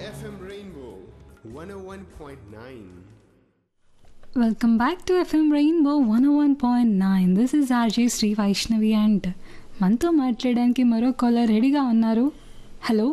FM Rainbow 101.9. Welcome back to FM rainbow one one point nine this is RJ Sri Vaishnavi and మనతో మాట్లాడడానికి మరో caller రెడీగా ఉన్నారు hello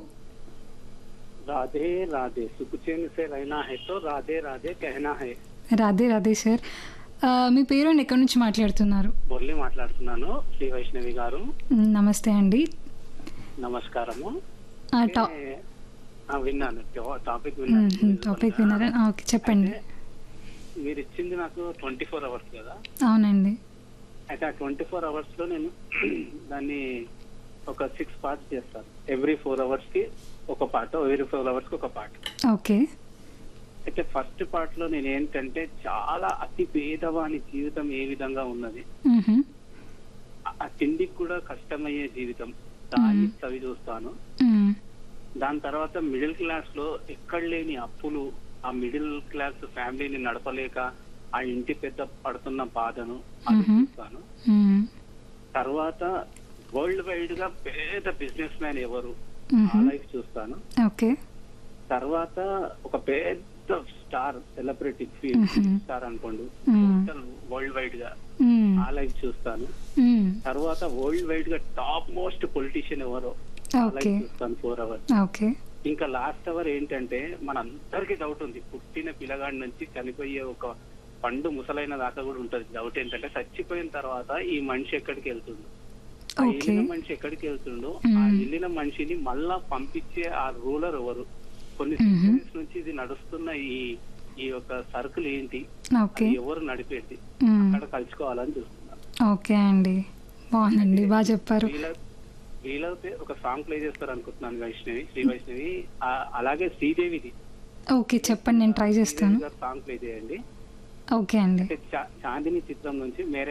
Radhe Radhe सुख चैन से रहना है तो राधे राधे कहना है రాధే రాధే సార్ మీ పేరు అండ్ ఎక్కడి నుంచి మాట్లాడుతున్నారు మురళి మాట్లాడుతున్నాను శ్రీ వైష్ణవి గారు మ్, నమస్తే అండి నమస్కారము ఆ, టా ఏ, ఆ, విన్నాను టా- టాపిక్ మ్, విన్నాను టాపిక్ విన్నారా ఆ, ఓకే చెప్పండి అయితే మీరు ఇచ్చింది నాకు ట్వంటీ ఫోర్ అవర్స్ కదా అవునండి అయితే ఆ ట్వంటీ ఫోర్ అవర్స్ లో నేను దాన్ని ఒక సిక్స్ పార్ట్స్ చేస్తాను ఎవ్రీ ఫోర్ అవర్స్ కి ఒక పార్ట్ ఎవ్రీ ఫోర్ అవర్స్ కి ఒక పార్ట్ ఓకే అయితే ఫస్ట్ పార్ట్ లో నేను ఏంటంటే చాలా అతి పేదవాని జీవితం ఏ విధంగా ఉన్నది మ్హూ. ఆ తిండికి కూడా కష్టమయ్యే జీవితం దాన్ని చవి చూస్తాను మ్, దాని తర్వాత మిడిల్ క్లాస్ లో ఎక్కడ లేని అప్పులు ఆ మిడిల్ క్లాస్ ఫ్యామిలీని నడపలేక ఆ ఇంటి పెద్ద పడుతున్న బాధను అది మ్మ్. చూస్తాను మ్, తర్వాత వరల్డ్ వైడ్ గా పెద్ద బిజినెస్ మ్యాన్ ఎవరు ఆ మ్హూ. లైఫ్ చూస్తాను ఓకే తర్వాత ఒక పెద్ద స్టార్ సెలబ్రిటీ మ్మ్. స్టార్ అనుకోండి మ్మ్. టోటల్ వరల్డ్ వైడ్ గా మ్, ఆ లైఫ్ చూస్తాను మ్, తర్వాత వరల్డ్ వైడ్ గా టాప్ మోస్ట్ పొలిటీషియన్ ఎవరో ఆ ఓకే లైఫ్ చూస్తాను ఫోర్ అవర్స్ ఓకే ఇంకా లాస్ట్ అవర్ ఏంటంటే మన అందరికి డౌట్ ఉంది పుట్టిన పిల్లగాడి నుంచి చనిపోయే ఒక పండు ముసలైన దాకా కూడా ఉంటది డౌట్ ఏంటంటే చచ్చిపోయిన తర్వాత ఈ మనిషి ఎక్కడికి వెళ్తుండు ఆ ఓకే వెళ్ళిన మనిషి ఎక్కడికి వెళ్తుండో ఆ మ్మ్. వెళ్ళిన మనిషిని మళ్ళా పంపించే ఆ రూలర్ ఎవరు కొన్ని మ్మ్. సెంచరీస్ నుంచి ఇది నడుస్తున్న ఈ ఈ యొక్క సర్కిల్ ఏంటి ఓకే అది ఎవరు నడిపేది మ్, అక్కడ కలుసుకోవాలని చూస్తున్నాను ఓకే అండి బాగుందండి బాగా చెప్పారు వీల- వీలైతే ఒక సాంగ్ ప్లే చేస్తారు అనుకుంటున్నాను వైష్ణవి శ్రీ వైష్ణవి ఆ- అలాగే శ్రీదేవిది ఓకే చెప్పండి నేను ట్రై చేస్తాను సాంగ్ ప్లే చేయండి ఓకే అండి అంటే చా- చాందిని చిత్రం నుంచి మేరే